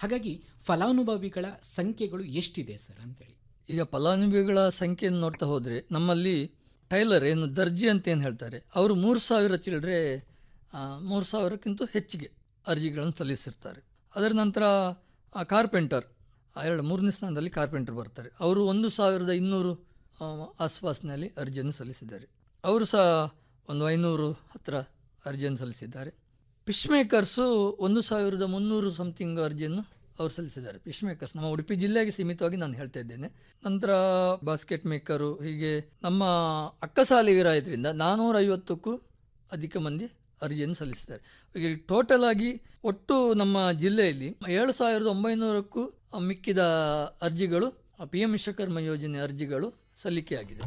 ಹಾಗಾಗಿ ಫಲಾನುಭವಿಗಳ ಸಂಖ್ಯೆಗಳು ಎಷ್ಟಿದೆ ಸರ್ ಅಂತೇಳಿ ಈಗ ಫಲಾನುಭವಿಗಳ ಸಂಖ್ಯೆಯನ್ನು ನೋಡ್ತಾ ಹೋದರೆ ನಮ್ಮಲ್ಲಿ ಟೈಲರ್ ಏನು ದರ್ಜಿ ಅಂತ ಏನು ಹೇಳ್ತಾರೆ ಅವರು ಮೂರು ಸಾವಿರ ಚಿಲ್ಲರೆ ಮೂರು ಸಾವಿರಕ್ಕಿಂತ ಹೆಚ್ಚಿಗೆ ಅರ್ಜಿಗಳನ್ನು ಸಲ್ಲಿಸಿರ್ತಾರೆ ಅದರ ನಂತರ ಆ, ಕಾರ್ಪೆಂಟರ್ ಆ, ಎರಡು ಮೂರನೇ ಸ್ಥಾನದಲ್ಲಿ ಕಾರ್ಪೆಂಟರ್ ಬರ್ತಾರೆ ಅವರು ಒಂದು ಸಾವಿರದ ಇನ್ನೂರು ಆ, ಆಸ್ಪಾಸ್ನಲ್ಲಿ ಅರ್ಜಿಯನ್ನು ಸಲ್ಲಿಸಿದ್ದಾರೆ ಅವರು ಸಹ ಒಂದು ಐನೂರು ಹತ್ತಿರ ಅರ್ಜಿಯನ್ನು ಸಲ್ಲಿಸಿದ್ದಾರೆ ಫಿಶ್ ಮೇಕರ್ಸು ಒಂದು ಸಾವಿರದ ಮುನ್ನೂರು ಸಮಥಿಂಗ್ ಅರ್ಜಿಯನ್ನು ಅವರು ಸಲ್ಲಿಸಿದ್ದಾರೆ ಫಿಶ್ ಮೇಕರ್ಸ್ ನಮ್ಮ ಉಡುಪಿ ಜಿಲ್ಲೆಗೆ ಸೀಮಿತವಾಗಿ ನಾನು ಹೇಳ್ತಾ ಇದ್ದೇನೆ ನಂತರ ಬಾಸ್ಕೆಟ್ ಮೇಕರು ಹೀಗೆ ನಮ್ಮ ಅಕ್ಕಸಾಲಿಗರ ಇದರಿಂದ ನಾನ್ನೂರ ಐವತ್ತಕ್ಕೂ ಅಧಿಕ ಮಂದಿ ಅರ್ಜಿಯನ್ನು ಸಲ್ಲಿಸಿದ್ದಾರೆ ಈಗ ಟೋಟಲ್ ಆಗಿ ಒಟ್ಟು ನಮ್ಮ ಜಿಲ್ಲೆಯಲ್ಲಿ ಏಳು ಸಾವಿರದ ಒಂಬೈನೂರಕ್ಕೂ ಮಿಕ್ಕಿದ ಅರ್ಜಿಗಳು ಪಿ ಎಂ ವಿಶ್ವಕರ್ಮ ಯೋಜನೆ ಅರ್ಜಿಗಳು ಸಲ್ಲಿಕೆಯಾಗಿದೆ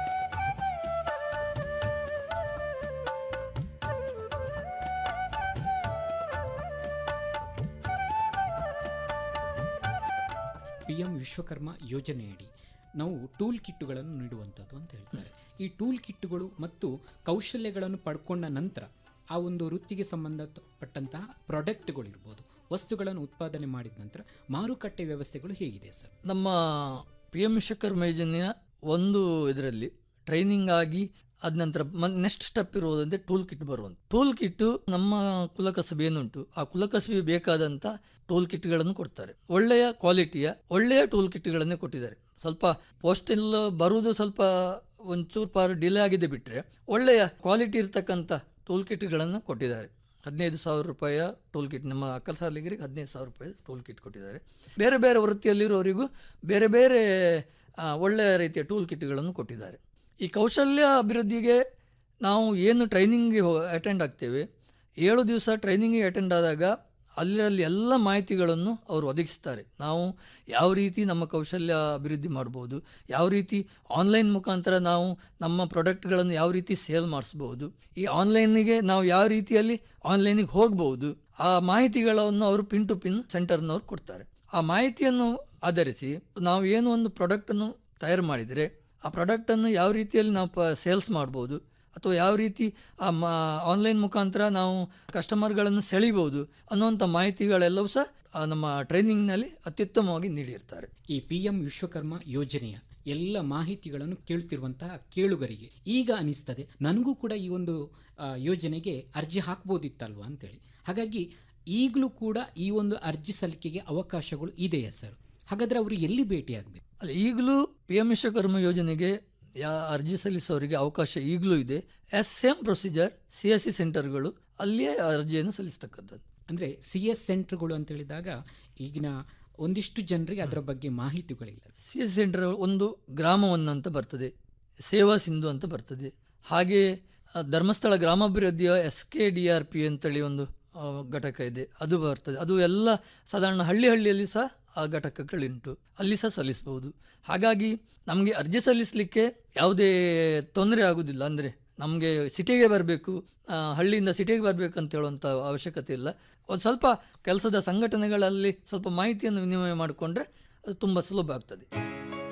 ಪಿ ಎಂ ವಿಶ್ವಕರ್ಮ ಯೋಜನೆಯಡಿ ನಾವು ಟೂಲ್ ಕಿಟ್ಟುಗಳನ್ನು ನೀಡುವಂಥದ್ದು ಅಂತ ಹೇಳ್ತಾರೆ ಈ ಟೂಲ್ ಕಿಟ್ಟುಗಳು ಮತ್ತು ಕೌಶಲ್ಯಗಳನ್ನು ಪಡ್ಕೊಂಡ ನಂತರ ಆ ಒಂದು ವೃತ್ತಿಗೆ ಸಂಬಂಧಪಟ್ಟಂತಹ ಪ್ರಾಡಕ್ಟ್ಗಳಿರ್ಬೋದು ವಸ್ತುಗಳನ್ನು ಉತ್ಪಾದನೆ ಮಾಡಿದ ನಂತರ ಮಾರುಕಟ್ಟೆ ವ್ಯವಸ್ಥೆಗಳು ಹೇಗಿದೆ ಸರ್ ನಮ್ಮ ಪಿ ಎಂ ವಿಶ್ವಕರ್ಮ ಯೋಜನೆಯ ಒಂದು ಇದರಲ್ಲಿ ಟ್ರೈನಿಂಗ್ ಆಗಿ ಅದ ನಂತರ ನೆಕ್ಸ್ಟ್ ಸ್ಟೆಪ್ ಇರುವುದಂದ್ರೆ ಟೂಲ್ ಕಿಟ್ ಬರುವಂಥ ಟೂಲ್ ಕಿಟ್ಟು ನಮ್ಮ ಕುಲಕಸಬೆ ಏನುಂಟು ಆ ಕುಲಕಸಬೆ ಬೇಕಾದಂಥ ಟೂಲ್ ಕಿಟ್ಗಳನ್ನು ಕೊಡ್ತಾರೆ ಒಳ್ಳೆಯ ಕ್ವಾಲಿಟಿಯ ಒಳ್ಳೆಯ ಟೂಲ್ ಕಿಟ್ಗಳನ್ನೇ ಕೊಟ್ಟಿದ್ದಾರೆ ಸ್ವಲ್ಪ ಪೋಸ್ಟಲ್ ಬರುವುದು ಸ್ವಲ್ಪ ಒಂಚೂರು ಪಾರು ಡಿಲೇ ಆಗಿದೆ ಬಿಟ್ಟರೆ ಒಳ್ಳೆಯ ಕ್ವಾಲಿಟಿ ಇರ್ತಕ್ಕಂಥ ಟೂಲ್ ಕಿಟ್ಗಳನ್ನು ಕೊಟ್ಟಿದ್ದಾರೆ ಹದಿನೈದು ಸಾವಿರ ರೂಪಾಯಿಯ ಟೂಲ್ ಕಿಟ್ ನಮ್ಮ ಅಕ್ಕಸಾಲಿಗರಿಗೆ ಹದಿನೈದು ಸಾವಿರ ರೂಪಾಯಿ ಟೂಲ್ ಕಿಟ್ ಕೊಟ್ಟಿದ್ದಾರೆ ಬೇರೆ ಬೇರೆ ವೃತ್ತಿಯಲ್ಲಿರೋರಿಗೂ ಬೇರೆ ಬೇರೆ ಆ, ಒಳ್ಳೆಯ ರೀತಿಯ ಟೂಲ್ ಕಿಟ್ಗಳನ್ನು ಕೊಟ್ಟಿದ್ದಾರೆ ಈ ಕೌಶಲ್ಯ ಅಭಿವೃದ್ಧಿಗೆ ನಾವು ಏನು ಟ್ರೈನಿಂಗ್ಗೆ ಅಟೆಂಡ್ ಆಗ್ತೇವೆ ಏಳು ದಿವಸ ಟ್ರೈನಿಂಗಿಗೆ ಅಟೆಂಡ್ ಆದಾಗ ಅಲ್ಲಿರಲ್ಲಿ ಎಲ್ಲ ಮಾಹಿತಿಗಳನ್ನು ಅವರು ಒದಗಿಸ್ತಾರೆ ನಾವು ಯಾವ ರೀತಿ ನಮ್ಮ ಕೌಶಲ್ಯ ಅಭಿವೃದ್ಧಿ ಮಾಡ್ಬೋದು ಯಾವ ರೀತಿ ಆನ್ಲೈನ್ ಮುಖಾಂತರ ನಾವು ನಮ್ಮ ಪ್ರಾಡಕ್ಟ್ಗಳನ್ನು ಯಾವ ರೀತಿ ಸೇಲ್ ಮಾಡಿಸ್ಬೋದು ಈ ಆನ್ಲೈನಿಗೆ ನಾವು ಯಾವ ರೀತಿಯಲ್ಲಿ ಆನ್ಲೈನಿಗೆ ಹೋಗ್ಬೋದು ಆ ಮಾಹಿತಿಗಳನ್ನು ಅವರು ಪಿನ್ ಟು ಪಿನ್ ಸೆಂಟರ್ನವ್ರು ಕೊಡ್ತಾರೆ ಆ ಮಾಹಿತಿಯನ್ನು ಆಧರಿಸಿ ನಾವು ಏನು ಒಂದು ಪ್ರಾಡಕ್ಟನ್ನು ತಯಾರು ಮಾಡಿದರೆ ಆ ಪ್ರಾಡಕ್ಟನ್ನು ಯಾವ ರೀತಿಯಲ್ಲಿ ನಾವು ಪ ಸೇಲ್ಸ್ ಮಾಡ್ಬೋದು ಅಥವಾ ಯಾವ ರೀತಿ ಆ ಮಾ ಆನ್ಲೈನ್ ಮುಖಾಂತರ ನಾವು ಕಸ್ಟಮರ್ಗಳನ್ನು ಸೆಳಿಬೋದು ಅನ್ನುವಂಥ ಮಾಹಿತಿಗಳೆಲ್ಲವೂ ಸಹ ಆ ನಮ್ಮ ಟ್ರೈನಿಂಗ್ನಲ್ಲಿ ಅತ್ಯುತ್ತಮವಾಗಿ ನೀಡಿರ್ತಾರೆ ಈ ಪಿ ಎಂ ವಿಶ್ವಕರ್ಮ ಯೋಜನೆಯ ಎಲ್ಲ ಮಾಹಿತಿಗಳನ್ನು ಕೇಳುತ್ತಿರುವಂತಹ ಕೇಳುಗರಿಗೆ ಈಗ ಅನಿಸ್ತದೆ ನನಗೂ ಕೂಡ ಈ ಒಂದು ಆ, ಯೋಜನೆಗೆ ಅರ್ಜಿ ಹಾಕ್ಬೋದಿತ್ತಲ್ವಾ ಅಂತೇಳಿ ಹಾಗಾಗಿ ಈಗಲೂ ಕೂಡ ಈ ಒಂದು ಅರ್ಜಿ ಸಲ್ಲಿಕೆಗೆ ಅವಕಾಶಗಳು ಇದೆಯಾ ಸರ್ ಹಾಗಾದ್ರೆ ಅವರು ಎಲ್ಲಿ ಭೇಟಿಯಾಗಬೇಕು ಅಲ್ಲ ಈಗಲೂ ಪಿ ಎಂ ವಿಶ್ವಕರ್ಮ ಯೋಜನೆಗೆ ಯಾ ಅರ್ಜಿ ಸಲ್ಲಿಸೋರಿಗೆ ಅವಕಾಶ ಈಗಲೂ ಇದೆ yes same procedure C S C ಸೆಂಟರ್ಗಳು ಅಲ್ಲಿಯೇ ಅರ್ಜಿಯನ್ನು ಸಲ್ಲಿಸ್ತಕ್ಕಂಥದ್ದು ಅಂದರೆ ಸಿ ಎಸ್ ಸೆಂಟರ್ಗಳು ಅಂತ ಹೇಳಿದಾಗ ಈಗಿನ ಒಂದಿಷ್ಟು ಜನರಿಗೆ ಅದರ ಬಗ್ಗೆ ಮಾಹಿತಿಗಳಿಲ್ಲ ಸಿ ಎಸ್ ಸೆಂಟರ್ ಒಂದು ಗ್ರಾಮವನ್ನು ಅಂತ ಬರ್ತದೆ ಸೇವಾ ಸಿಂಧು ಅಂತ ಬರ್ತದೆ ಹಾಗೆ ಆ, ಧರ್ಮಸ್ಥಳ ಗ್ರಾಮಾಭಿವೃದ್ಧಿಯ S K D R P ಅಂತೇಳಿ ಒಂದು ಆ, ಘಟಕ ಇದೆ ಅದು ಬರ್ತದೆ ಅದು ಎಲ್ಲ ಸಾಧಾರಣ ಹಳ್ಳಿ ಹಳ್ಳಿಯಲ್ಲಿ ಸಹ ಆ ಘಟಕಗಳುಂಟು ಅಲ್ಲಿ ಸಹ ಸಲ್ಲಿಸ್ಬೋದು ಹಾಗಾಗಿ ನಮಗೆ ಅರ್ಜಿ ಸಲ್ಲಿಸಲಿಕ್ಕೆ ಯಾವುದೇ ತೊಂದರೆ ಆಗುವುದಿಲ್ಲ ಅಂದರೆ ನಮಗೆ ಸಿಟಿಗೆ ಬರಬೇಕು ಹಳ್ಳಿಯಿಂದ ಸಿಟಿಗೆ ಬರಬೇಕು ಅಂತ ಹೇಳುವಂಥ ಅವಶ್ಯಕತೆ ಇಲ್ಲ ಒಂದು ಸ್ವಲ್ಪ ಕೆಲಸದ ಸಂಘಟನೆಗಳಲ್ಲಿ ಸ್ವಲ್ಪ ಮಾಹಿತಿಯನ್ನು ವಿನಿಮಯ ಮಾಡಿಕೊಂಡ್ರೆ ಅದು ತುಂಬ ಸುಲಭ ಆಗ್ತದೆ